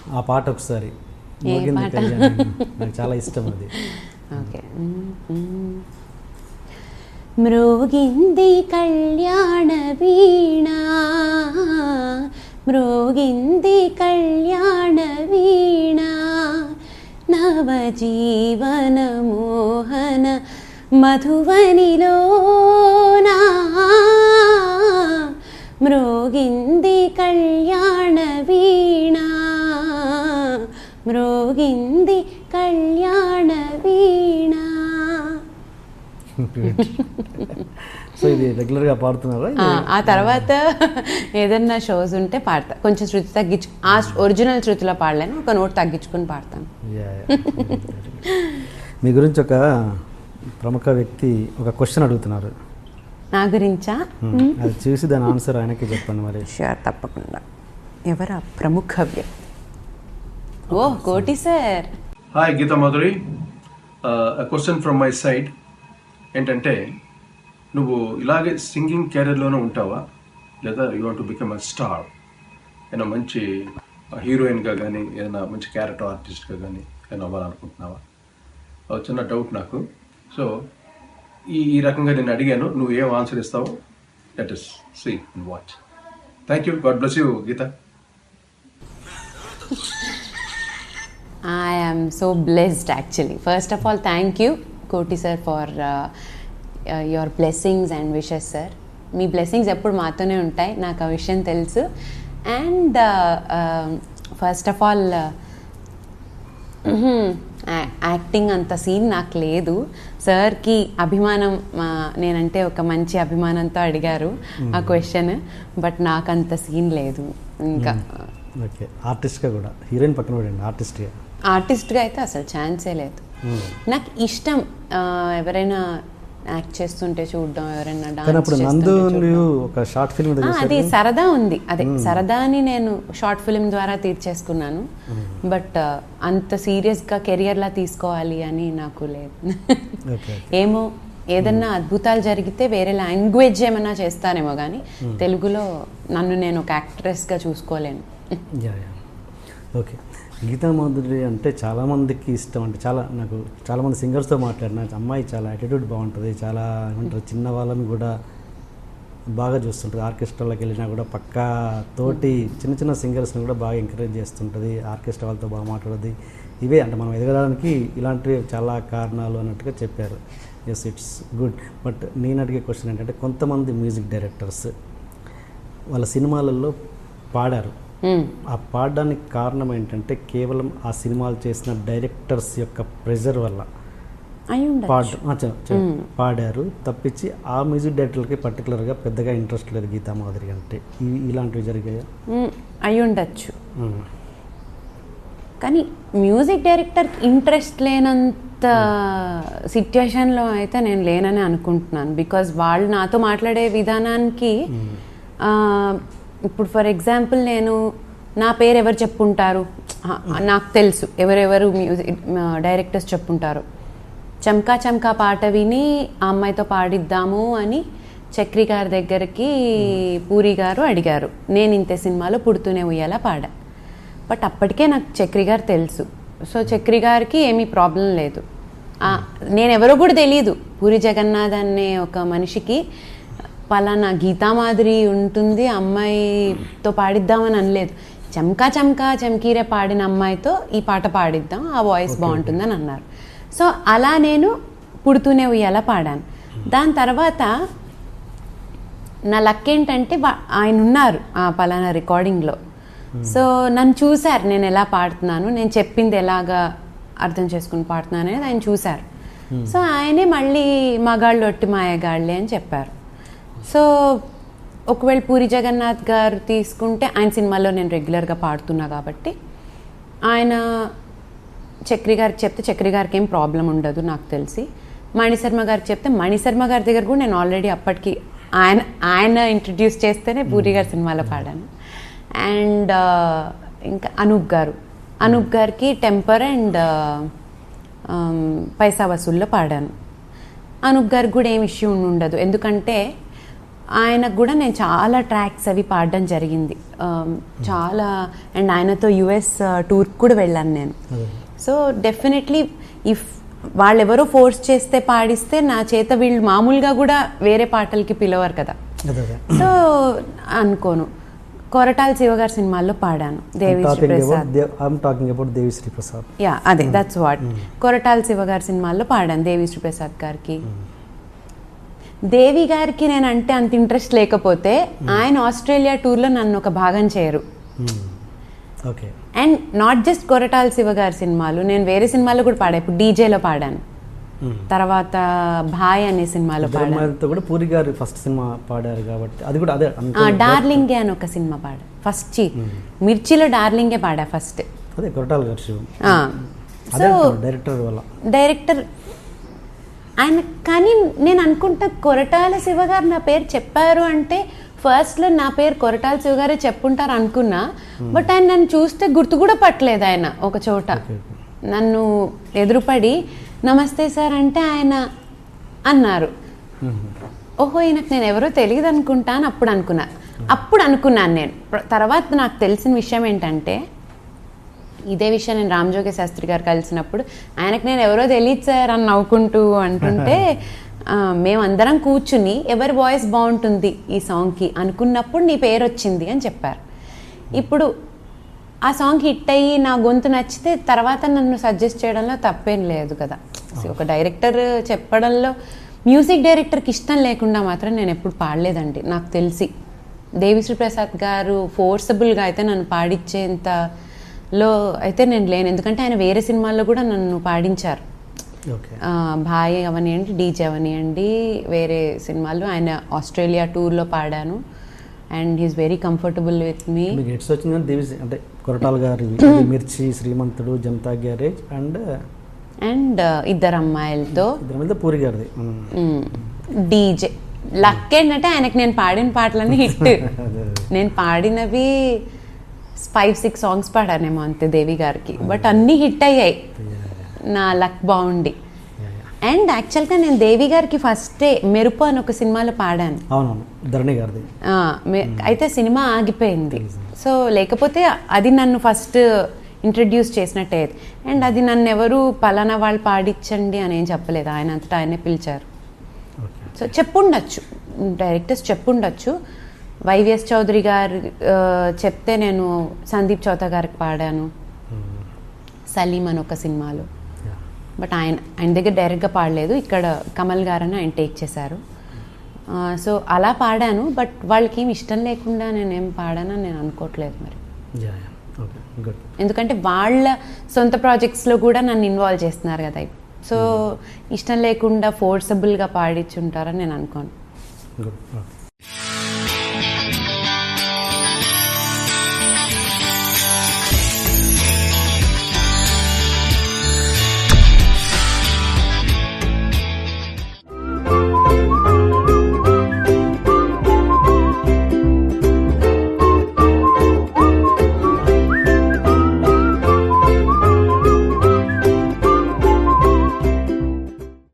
ఆ పాట ఒకసారి ఏ మోగింది పాట? కళ్యాణి. నాకు చాలా ఇష్టం అది ఓకే మృగింది కళ్యాణ వీణ మృగింది కళ్యాణ వీణ నవజీవన మోహన మధువనిలోనా మృగింది కళ్యాణ వీణ మృగింది కళ్యాణ వీణ సో ఇది రెగ్యులర్గా పాడుతున్నారా ఆ, ఆ తర్వాత ఏదన్నా షోస్ ఉంటే పాడతా కొంచెం శృతి తగ్గించు ఆ ఒరిజినల్ శృతిలో పాడలేను ఒక నోట్ తగ్గించుకొని పాడతాను యా, యా. మీ గురించి ఒక ప్రముఖ వ్యక్తి ఒక క్వశ్చన్ అడుగుతున్నారు నా గురించా అది చూసి దాని ఆన్సర్ ఆయనకి చెప్పండి మరి షూర్ తప్పకుండా ఎవరా ప్రముఖ వ్యక్తి ఓ Koti sir hi Geetha Madhuri question from my side ఏంటంటే నువ్వు ఇలాగే సింగింగ్ కెరీర్లోనే ఉంటావా లేదా you want to become a star ఏదైనా మంచి హీరోయిన్గా కానీ ఏదైనా మంచి క్యారెక్టర్ ఆర్టిస్ట్గా కానీ ఏదైనా అవ్వాలనుకుంటున్నావా ఒక చిన్న డౌట్ నాకు సో ఈ ఈ రకంగా నేను అడిగాను నువ్వు ఏం ఆన్సర్ ఇస్తావో that is see and watch thank you God bless you Geetha I am so blessed actually. First of all, thank you, Koti sir, for uh, uh, your blessings and wishes, sir. మీ blessings ఎప్పుడు మాతోనే ఉంటాయి నాకు ఆ విషయం తెలుసు and first of all acting అంత scene నాకు లేదు సార్కి అభిమానం ఆ, నేనంటే ఒక మంచి అభిమానంతో అడిగారు ఆ క్వశ్చన్ బట్ నాకు అంత సీన్ లేదు ఇంకా ఓకే ఆర్టిస్ట్గా కూడా హీరోయిన్ పక్కన పడండి ఆర్టిస్ట్గా ఆర్టిస్ట్గా అయితే అసలు ఛాన్సే లేదు నాకు ఇష్టం ఆ, ఎవరైనా యాక్ట్ చేస్తుంటే చూడడం ఎవరైనా కానీ అప్పుడు డాన్స్ నందు నువ్వు ఒక షార్ట్ ఫిల్మ్ అది సరదా ఉంది అదే సరదాని నేను షార్ట్ ఫిల్మ్ ద్వారా తీర్చేసుకున్నాను బట్ అంత సీరియస్గా కెరియర్లా తీసుకోవాలి అని నాకు లేదు ఓకే ఏమో ఏదన్నా అద్భుతాలు జరిగితే వేరే లాంగ్వేజ్ ఏమైనా చేస్తానేమో కానీ తెలుగులో నన్ను నేను ఒక యాక్ట్రెస్గా చూసుకోలేను yeah yeah okay Geetha Madhuri అంటే చాలామందికి ఇష్టం అంటే చాలా నాకు చాలామంది సింగర్స్తో మాట్లాడిన అమ్మాయి చాలా యాటిట్యూడ్ బాగుంటుంది చాలా ఏమంటారు చిన్న వాళ్ళని కూడా బాగా చూస్తుంటుంది ఆర్కెస్ట్రాలోకి వెళ్ళినా కూడా పక్కా తోటి చిన్న చిన్న సింగర్స్ని కూడా బాగా ఎంకరేజ్ చేస్తుంటుంది ఆర్కెస్ట్రా వాళ్ళతో బాగా మాట్లాడుతుంది ఇవే అంటే మనం ఎదగడానికి ఇలాంటివి చాలా కారణాలు అన్నట్టుగా చెప్పారు ఎస్ ఇట్స్ గుడ్ బట్ నేను అడిగే క్వశ్చన్ ఏంటంటే కొంతమంది మ్యూజిక్ డైరెక్టర్స్ వాళ్ళ సినిమాలలో పాడారు మ్మ్. ఆ పాడడానికి కారణం ఏంటంటే కేవలం ఆ సినిమాలు చేసిన డైరెక్టర్స్ యొక్క ప్రెజర్ వల్ల అయి ఉండదు పాడ ఆ, చె- చె- పాడారు తప్పించి ఆ మ్యూజిక్ డైరెక్టర్కి పర్టికులర్గా పెద్దగా ఇంట్రెస్ట్ లేదు గీతా మాధురి అంటే ఇ- ఇలాంటివి జరిగాయా మ్మ్. అయి ఉండొచ్చు మ్మ్. కానీ మ్యూజిక్ డైరెక్టర్కి ఇంట్రెస్ట్ లేనంత సిచ్యువేషన్లో అయితే నేను లేనని అనుకుంటున్నాను బికాజ్ వాళ్ళు నాతో మాట్లాడే విధానానికి ఆ, ఇప్పుడు ఫర్ ఎగ్జాంపుల్ నేను నా పేరు ఎవరు చెప్పుంటారు ఆ, నాకు తెలుసు ఎవరెవరు మ్యూజిక్ డైరెక్టర్స్ చెప్పుంటారు చమ్కా చమ్కా పాట విని ఆ అమ్మాయితో పాడిద్దాము అని చక్రి గారి దగ్గరికి పూరి గారు అడిగారు నేను ఇంతే సినిమాలో పుడుతూనే ఉయ్యాల పాడా బట్ అప్పటికే నాకు చక్రి గారు తెలుసు సో చక్రి గారికి ఏమీ ప్రాబ్లం లేదు ఆ, నేను ఎవరో కూడా తెలియదు పూరి జగన్నాథ్ అనే ఒక మనిషికి పలానా గీతామాధురి ఉంటుంది ఆ అమ్మాయితో పాడిద్దామని అనలేదు చమ్కా చమ్కా చమ్కీరే పాడిన అమ్మాయితో ఈ పాట పాడిద్దాం ఆ వాయిస్ బాగుంటుందని అన్నారు సో అలా నేను పుడుతూనే ఉయ్యాల పాడాను దాని తర్వాత నా లక్ ఏంటంటే వా- ఆయన ఉన్నారు ఆ పలానా రికార్డింగ్లో సో నన్ను చూశారు నేను ఎలా పాడుతున్నాను నేను చెప్పింది ఎలాగా అర్థం చేసుకుని పాడుతున్నాను అనేది ఆయన చూశారు సో ఆయనే మళ్ళీ మగాళ్ళు ఒట్టి మాయగాళ్ళే అని చెప్పారు సో ఒకవేళ పూరి జగన్నాథ్ గారు తీసుకుంటే ఆయన సినిమాలో నేను రెగ్యులర్గా పాడుతున్నా కాబట్టి ఆయన చక్రి గారికి చెప్తే చక్రి గారికి ఏం ప్రాబ్లం ఉండదు నాకు తెలిసి మణిశర్మ గారికి చెప్తే మణిశర్మ గారి దగ్గర కూడా నేను ఆల్రెడీ అప్పటికి ఆయన ఆయన ఇంట్రడ్యూస్ చేస్తేనే పూరి గారి సినిమాలో పాడాను అండ్ ఇంకా అనూప్ గారు అనూప్ గారికి టెంపర్ అండ్ పైసా వసూల్లో పాడాను అనూప్ గారికి కూడా ఏం ఇష్యూ ఉండదు ఎందుకంటే ఆయనకు కూడా నేను చాలా ట్రాక్స్ అవి పాడడం జరిగింది Um, చాలా అండ్ ఆయనతో యుఎస్ టూర్ కూడా వెళ్ళాను నేను అదే సో డెఫినెట్లీ ఇఫ్ వాళ్ళెవరో ఫోర్స్ చేస్తే పాడిస్తే నా చేత వీళ్ళు మామూలుగా కూడా వేరే పాటలకి పిలవరు కదా అదే అదే సో అనుకోను కొరటాల శివగారి సినిమాల్లో పాడాను Devi talking Prasad about I'm talking about Devi Sri Prasad yeah అదే దట్స్ వాట్ కొరటాల శివగారి సినిమాల్లో పాడాను దేవి ప్రసాద్ గారికి దేవి గారికి నేను అంటే అంత ఇంట్రెస్ట్ లేకపోతే ఆయన ఆస్ట్రేలియా టూర్లో నన్ను ఒక భాగం చేయరు okay and not just Koratala Shiva గారి సినిమాలు నేను వేరే సినిమాలో కూడా పాడా ఇప్పుడు డీజేలో పాడాను తర్వాత భాయ్ అనే సినిమాలో పాడాను ధర్మాలతో కూడా పూరి గారు ఫస్ట్ సినిమా పాడారు కాబట్టి అది కూడా అదే అంత ఆ, డార్లింగే అని ఒక సినిమా పాడా ఫస్ట్ చి మిర్చిలో డార్లింగే పాడా ఫస్ట్ అదే కొరటాల గారు శివం ఆ. అదే సో డైరెక్టర్ వల్ల డైరెక్టర్ ఆయన కానీ నేను అనుకుంటా కొరటాల శివ గారు నా పేరు చెప్పారు అంటే ఫస్ట్లో నా పేరు కొరటాల శివ గారే చెప్పుంటారు అనుకున్నా బట్ ఆయన నన్ను చూస్తే గుర్తు కూడా పట్టలేదు ఆయన ఒక చోట నన్ను ఎదురుపడి నమస్తే సార్ అంటే ఆయన అన్నారు ఓహో ఈయనకు నేను ఎవరో తెలియదు అనుకుంటా అని అప్పుడు అనుకున్నా అప్పుడు అనుకున్నాను నేను ప్ర- తర్వాత నాకు తెలిసిన విషయం ఏంటంటే ఇదే విషయం నేను రామజోగి శాస్త్రి గారు కలిసినప్పుడు ఆయనకు నేను ఎవరో తెలియదు సార్ అని నవ్వుకుంటూ అంటుంటే ఆ, మేమందరం కూర్చుని ఎవరి వాయిస్ బాగుంటుంది ఈ సాంగ్కి అనుకున్నప్పుడు నీ పేరు వచ్చింది అని చెప్పారు ఇప్పుడు ఆ సాంగ్ హిట్ అయ్యి నా గొంతు నచ్చితే తర్వాత నన్ను సజెస్ట్ చేయడంలో తప్పేం లేదు కదా ఒక డైరెక్టర్ చెప్పడంలో మ్యూజిక్ డైరెక్టర్కి ఇష్టం లేకుండా మాత్రం నేను ఎప్పుడు పాడలేదండి నాకు తెలిసి దేవిశ్రీ ప్రసాద్ గారు ఫోర్సబుల్గా అయితే నన్ను పాడించేంత లో అయితే నేను లేను ఎందుకంటే ఆయన వేరే సినిమాల్లో కూడా నన్ను పాడించారు ఓకే ఆ, భాయ్ అవనియండి డీజే అవనియండి వేరే సినిమాలు ఆయన ఆస్ట్రేలియా టూర్లో పాడాను and he's very comfortable with me మీకు హిట్స్ వచ్చింది కానీ దేవి అంటే కొరటాల గారి మిర్చి శ్రీమంతుడు జనతా గ్యారేజ్ అండ్ అండ్ ఇద్దరు అమ్మాయిలతో ఇద్దరి మీద పూరి గారిది ఉమ్. డీజే లక్ ఏంటంటే ఆయనకి నేను పాడిన పాటలన్నీ హిట్ నేను పాడినవి ఫైవ్ సిక్స్ సాంగ్స్ పాడానేమో అంతే దేవి గారికి బట్ అన్నీ హిట్ అయ్యాయి నా లక్ బాగుండి అండ్ యాక్చువల్గా నేను దేవి గారికి ఫస్టే మెరుపు అని ఒక సినిమాలో పాడాను అవునవును ధరణి గారిది ఆ, మే- అయితే సినిమా ఆగిపోయింది సో లేకపోతే అది నన్ను ఫస్ట్ ఇంట్రడ్యూస్ చేసినట్టే అండ్ అది నన్ను ఎవరు పలానా వాళ్ళు పాడించండి అని ఏం చెప్పలేదు ఆయన అంతటా ఆయనే పిలిచారు ఓకే సో చెప్పుండొచ్చు డైరెక్టర్స్ చెప్పుండొచ్చు వైవిఎస్ చౌదరి గారు ఆ, చెప్తే నేను సందీప్ చౌతా గారికి పాడాను సలీం అని ఒక సినిమాలో యా బట్ ఆయన ఆయన దగ్గర డైరెక్ట్గా పాడలేదు ఇక్కడ కమల్ గారని ఆయన టేక్ చేశారు ఆ, సో అలా పాడాను బట్ వాళ్ళకి ఏమి ఇష్టం లేకుండా నేనేం పాడానని నేను అనుకోవట్లేదు మరి యా యా ఓకే గుడ్ ఎందుకంటే వాళ్ళ సొంత ప్రాజెక్ట్స్లో కూడా నన్ను ఇన్వాల్వ్ చేస్తున్నారు కదా సో ఇష్టం లేకుండా ఫోర్సబుల్గా పాడించుంటారని నేను అనుకోను గుడ్ ఓకే